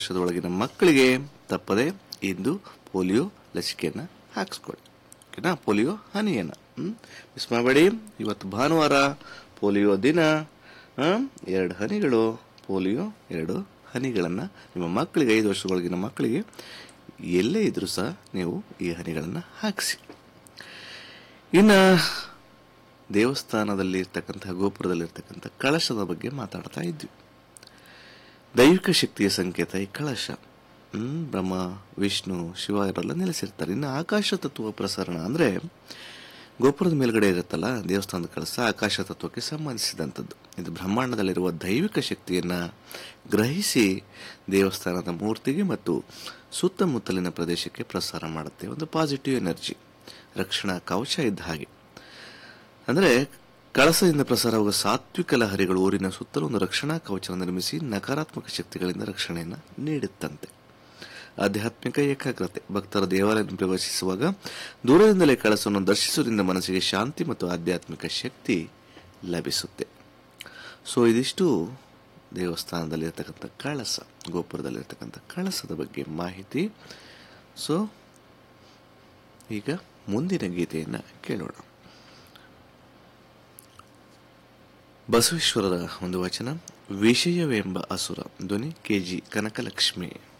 ವರ್ಷದೊಳಗಿನ ಮಕ್ಕಳಿಗೆ ತಪ್ಪದೆ ಇಂದು ಪೋಲಿಯೋ ಲಸಿಕೆಯನ್ನು ಹಾಕಿಸ್ಕೊಳ್ಳಿ ಓಕೆನಾ ಪೋಲಿಯೋ ಹನಿಯನ್ನು ಮಿಸ್ ಮಾಡಬೇಡಿ ಇವತ್ತು ಭಾನುವಾರ ಪೋಲಿಯೋ ದಿನ ಹ್ಮ್? ಎರಡು ಹನಿಗಳು ಪೋಲಿಯೋ ಎರಡು ಹನಿಗಳನ್ನು ನಿಮ್ಮ ಮಕ್ಕಳಿಗೆ ಐದು ವರ್ಷದೊಳಗಿನ ಮಕ್ಕಳಿಗೆ ಎಲ್ಲೇ ಇದ್ರೂ ಸಹ ನೀವು ಈ ಹನಿಗಳನ್ನು ಹಾಕಿಸಿ ಇನ್ನು ದೇವಸ್ಥಾನದಲ್ಲಿ ಇರ್ತಕ್ಕಂಥ ಗೋಪುರದಲ್ಲಿರ್ತಕ್ಕಂಥ ಕಳಶದ ಬಗ್ಗೆ ಮಾತಾಡ್ತಾ ಇದ್ವಿ ದೈವಿಕ ಶಕ್ತಿಯ ಸಂಕೇತ ಈ ಕಳಶ ಹ್ಮ್, ಬ್ರಹ್ಮ ವಿಷ್ಣು ಶಿವ ಇವರೆಲ್ಲ ನೆಲೆಸಿರ್ತಾರೆ ಇನ್ನು ಆಕಾಶ ತತ್ವ ಪ್ರಸರಣ ಅಂದರೆ ಗೋಪುರದ ಮೇಲ್ಗಡೆ ಇರುತ್ತಲ್ಲ ದೇವಸ್ಥಾನದ ಕಳಸ ಆಕಾಶ ತತ್ವಕ್ಕೆ ಸಂಬಂಧಿಸಿದಂಥದ್ದು ಇದು ಬ್ರಹ್ಮಾಂಡದಲ್ಲಿರುವ ದೈವಿಕ ಶಕ್ತಿಯನ್ನು ಗ್ರಹಿಸಿ ದೇವಸ್ಥಾನದ ಮೂರ್ತಿಗೆ ಮತ್ತು ಸುತ್ತಮುತ್ತಲಿನ ಪ್ರದೇಶಕ್ಕೆ ಪ್ರಸಾರ ಮಾಡುತ್ತೆ ಒಂದು ಪಾಸಿಟಿವ್ ಎನರ್ಜಿ ರಕ್ಷಣಾ ಕವಚ ಇದ್ದ ಹಾಗೆ ಅಂದರೆ ಕಳಸದಿಂದ ಪ್ರಸಾರವಾಗುವ ಸಾತ್ವಿಕ ಲಹರಿಗಳು ಊರಿನ ಸುತ್ತಲೂ ಒಂದು ರಕ್ಷಣಾ ಕವಚ ನಿರ್ಮಿಸಿ ನಕಾರಾತ್ಮಕ ಶಕ್ತಿಗಳಿಂದ ರಕ್ಷಣೆಯನ್ನು ನೀಡುತ್ತಂತೆ ಆಧ್ಯಾತ್ಮಿಕ ಏಕಾಗ್ರತೆ ಭಕ್ತರ ದೇವಾಲಯವನ್ನು ಪ್ರವೇಶಿಸುವಾಗ ದೂರದಿಂದಲೇ ಕಳಸವನ್ನು ದರ್ಶಿಸುವುದರಿಂದ ಮನಸ್ಸಿಗೆ ಶಾಂತಿ ಮತ್ತು ಆಧ್ಯಾತ್ಮಿಕ ಶಕ್ತಿ ಲಭಿಸುತ್ತೆ ಸೊ ಇದಿಷ್ಟು ದೇವಸ್ಥಾನದಲ್ಲಿರ್ತಕ್ಕಂಥ ಕಳಸ ಗೋಪುರದಲ್ಲಿರ್ತಕ್ಕಂಥ ಕಳಸದ ಬಗ್ಗೆ ಮಾಹಿತಿ ಸೊ ಈಗ ಮುಂದಿನ ಗೀತೆಯನ್ನು ಕೇಳೋಣ ಬಸವೇಶ್ವರರ ಒಂದು ವಚನ ವಿಷಯವೆಂಬ ಅಸುರ ಧ್ವನಿ ಕೆಜಿ ಕನಕಲಕ್ಷ್ಮಿ